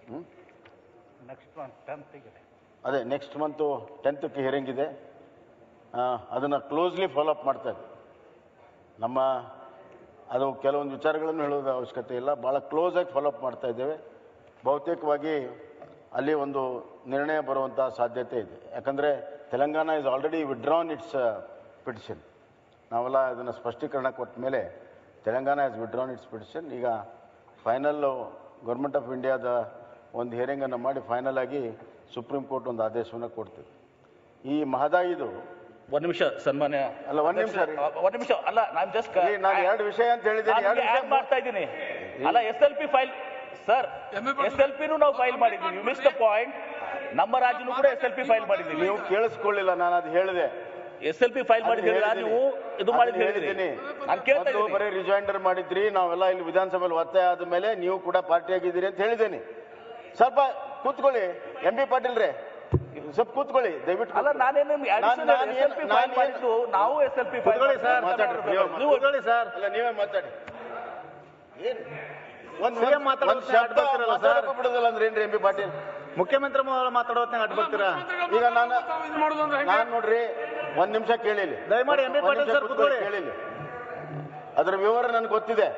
Next month ಟೆಂತ್ಗೆ ಅದೇ next month ಟೆಂತಕ್ಕೆ hearing ಇದೆ ಅದನ್ನು ಕ್ಲೋಸ್ಲಿ ಫಾಲೋಅಪ್ ಮಾಡ್ತಾ ಇದ್ದೀವಿ ನಮ್ಮ ಅದು ಕೆಲವೊಂದು ವಿಚಾರಗಳನ್ನು ಹೇಳೋದು ಅವಶ್ಯಕತೆ ಇಲ್ಲ ಭಾಳ ಕ್ಲೋಸಾಗಿ ಫಾಲೋಅಪ್ ಮಾಡ್ತಾ ಇದ್ದೇವೆ ಬಹುತೇಕವಾಗಿ ಅಲ್ಲಿ ಒಂದು ನಿರ್ಣಯ ಬರುವಂಥ ಸಾಧ್ಯತೆ ಇದೆ ಯಾಕಂದರೆ Telangana is already withdrawn its petition ನಾವೆಲ್ಲ ಅದನ್ನು ಸ್ಪಷ್ಟೀಕರಣ ಕೊಟ್ಟ ಮೇಲೆ Telangana is withdrawn its petition ಈಗ ಫೈನಲ್ಲು ಗೌರ್ಮೆಂಟ್ ಆಫ್ ಇಂಡಿಯಾದ ಒಂದು ಹಿಯರಿಂಗನ್ನು ಮಾಡಿ ಫೈನಲ್ ಆಗಿ ಸುಪ್ರೀಂ ಕೋರ್ಟ್ ಒಂದು ಆದೇಶವನ್ನು ಕೊಡ್ತೀವಿ ಈ ಮಹದಾಯಿದು ಒಂದ್ ನಿಮಿಷ ಸನ್ಮಾನ್ಯ ಅಲ್ಲ, ಒಂದ್ ನಿಮಿಷ ರೀ. ಒಂದ್ ನಿಮಿಷ ಅಲ್ಲ ನಾನು ಜಸ್ಟ್ ಈ ನಾನು ಎರಡು ವಿಷಯ ಅಂತ ಹೇಳಿದ್ದೀನಿ ಎರಡು ವಿಷಯ ಮಾಡ್ತಾ ಇದ್ದೀನಿ ಅಲ್ಲ S L P file sir S L ಪಿನೂ ನಾವು ಫೈಲ್ ಮಾಡಿದ್ದೀವಿ ಯು ಮಿಸ್ ದ ಪಾಯಿಂಟ್ ನಮ್ಮ ರಾಜ್ಯನೂ ಕೂಡ ಎಸ್ ಎಲ್ ಪಿ ಫೈಲ್ ಮಾಡಿದ್ದೀವಿ ನೀವು ಕೇಳಿಸ್ಕೊಳ್ಳಿಲ್ಲ ನಾನು ಅದು ಹೇಳಿದೆ ಎಸ್ ಎಲ್ ಪಿ ಫೈಲ್ ಮಾಡಿದ್ದೀರಿ ನೀವು ಇದು ಮಾಡಿದ್ ಹೇಳಿದ್ದೀನಿ ನಾನು ಕೇಳ್ತಾ ಮೊದಲು ಇದ್ದೀನಿ ಬರೀ ರಿಜೈಂಡರ್ ಮಾಡಿದ್ರಿ ನಾವೆಲ್ಲ ಇಲ್ಲಿ ವಿಧಾನಸಭೆಯಲ್ಲಿ ಒತ್ತಾಯ ಆದ ಮೇಲೆ ನೀವು ಕೂಡ ಪಾರ್ಟಿ ಆಗಿದ್ದೀರಿ ಅಂತ ಹೇಳಿದ್ದೇನೆ ಸ್ವಲ್ಪ ಕೂತ್ಕೊಳ್ಳಿ ಎಂ ಬಿ ಪಾಟೀಲ್ ರೇ ಸ್ವಲ್ಪ ಕೂತ್ಕೊಳ್ಳಿ ದಯವಿಟ್ಟು ಅಲ್ಲ ನಾನೇನು ನಾನ್- ನಾನ್ ಎಸ್ ಎಲ್ ಏನ್- ಪಿ ನಾನ್ ಫೈಲ್ ಏನ್- ಮಾಡಿದ್ದು ನಾವು ಎಸ್ ಎಲ್ ಪಿ ಫೈಲ್ ಕೂತ್ಕೊಳ್ಳಿ ಸರ್, ಮಾತಾಡ್ರಿ. ನೀವು ನೀವು ಕೂತ್ಕೊಳ್ಳಿ ಸರ್ ಅಲ್ಲ ನೀವೇ ಮಾತಾಡಿ ಏನು ಒಂದು CM ಮಾತಾಡೋ ಒಂದು ಹೊತ್ನ್ಯಾಗ ಶಬ್ದ ಅಡ್ಡ ಬರ್ತೀರಲ್ಲ ಸರ್? ಮಾತಾಡಕ್ಕೂ ಬಿಡೋದಿಲ್ಲ ಅಂದ್ರೆ ಏನ್ರಿ ಎಂ ಬಿ ಪಾಟೀಲ್ ಮುಖ್ಯಮಂತ್ರಿ ಮಾತಾಡೋ ಹೊತ್ನಾಗ ಅಡ್ಡ ಬರ್ತೀರಾ ಈಗ ನಾನು ನಾನು ನೋಡ್ರಿ ಒಂದ್ ನಿಮಿಷ ಕೇಳಿಲಿ ದಯಮಾಡಿ ಎಂ ಬಿ ಒಂದ್ ಪಾಟೀಲ್ ನಿಮಿಷ ಸರ್ ಕೂತ್ಕೊಳ್ಳಿ, ಕೂತ್ಕೊಳ್ಳಿ. ಕೇಳಿಲಿ ಅದರ ವಿವರ ನನಗೆ ಗೊತ್ತಿದೆ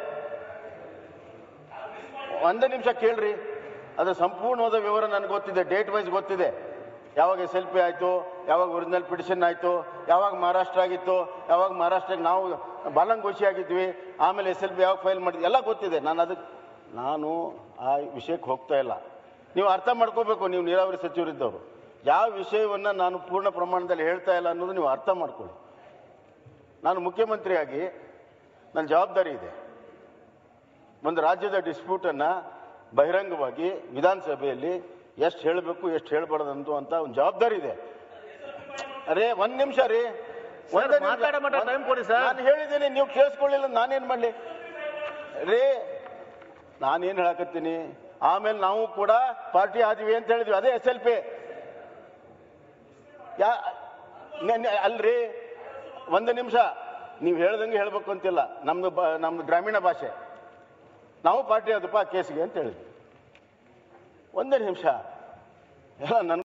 ಒಂದೇ ನಿಮಿಷ ಕೇಳ್ರಿ ಅದು ಸಂಪೂರ್ಣವಾದ ವಿವರ ನನಗೆ ಗೊತ್ತಿದೆ ಡೇಟ್ ವೈಸ್ ಗೊತ್ತಿದೆ ಯಾವಾಗ ಎಸ್ ಎಲ್ ಪಿ ಆಯಿತು ಯಾವಾಗ ಒರಿಜಿನಲ್ ಪಿಟಿಷನ್ ಆಯಿತು ಯಾವಾಗ ಮಹಾರಾಷ್ಟ್ರ ಆಗಿತ್ತು ಯಾವಾಗ ಮಹಾರಾಷ್ಟ್ರಕ್ಕೆ ನಾವು ಬಾಲಂಗೋಶಿ ಆಗಿದ್ವಿ ಆಮೇಲೆ ಎಸ್ ಎಲ್ ಪಿ ಯಾವಾಗ ಫೈಲ್ ಮಾಡಿದ್ವಿ ಎಲ್ಲ ಗೊತ್ತಿದೆ ನಾನು ಅದಕ್ಕೆ ನಾನು ಆ ವಿಷಯಕ್ಕೆ ಹೋಗ್ತಾ ಇಲ್ಲ ನೀವು ಅರ್ಥ ಮಾಡ್ಕೋಬೇಕು ನೀವು ನೀರಾವರಿ ಸಚಿವರಿದ್ದವರು ಯಾವ ವಿಷಯವನ್ನು ನಾನು ಪೂರ್ಣ ಪ್ರಮಾಣದಲ್ಲಿ ಹೇಳ್ತಾ ಇಲ್ಲ ಅನ್ನೋದು ನೀವು ಅರ್ಥ ಮಾಡ್ಕೊಳ್ಳಿ ನಾನು ಮುಖ್ಯಮಂತ್ರಿಯಾಗಿ ನನ್ನ ಜವಾಬ್ದಾರಿ ಇದೆ ಒಂದು ರಾಜ್ಯದ ಡಿಸ್ಪ್ಯೂಟನ್ನು ಬಹಿರಂಗವಾಗಿ ವಿಧಾನಸಭೆಯಲ್ಲಿ ಎಷ್ಟು ಹೇಳಬೇಕು ಎಷ್ಟು ಹೇಳ್ಬಾರ್ದು ಅಂತ ಒಂದು ಜವಾಬ್ದಾರಿ ಇದೆ ಅರೇ ಒಂದ್ ನಿಮಿಷ ರೀ ಒಂದೇ ನಿಮಿಷ. ಮಾತಾಡೋ ಮಟ್ಟ ಒಂದ್- time ಕೊಡಿ ಸರ್. ನಾನು ಹೇಳಿದ್ದೀನಿ ನೀವು ಕೇಳಿಸ್ಕೊಳ್ಳಿಲ್ಲ ನಾನೇನ್ ಮಾಡ್ಲಿ ರೀ ನಾನೇನ್ ಹೇಳಕತ್ತೀನಿ ಆಮೇಲೆ ನಾವು ಕೂಡ ಪಾರ್ಟಿ ಆದಿವಿ ಅಂತ ಹೇಳಿದ್ವಿ ಅದೇ ಎಸ್ ಎಲ್ ಪಿ ಯಾ ನೆ- ನೆ- ಅಲ್ರಿ ಒಂದು ನಿಮಿಷ ನೀವು ಹೇಳ್ದಂಗೆ ಹೇಳ್ಬೇಕು ಅಂತಿಲ್ಲ ನಮ್ದು ಬ ನಮ್ದು ಗ್ರಾಮೀಣ ಭಾಷೆ ನಾವು ಪಾರ್ಟಿ ಅದಪ್ಪ ಕೇಸಿಗೆ ಅಂತ ಹೇಳಿದ್ವಿ ಒಂದೇ ನಿಮಿಷ ಎಲ್ಲ ನನ್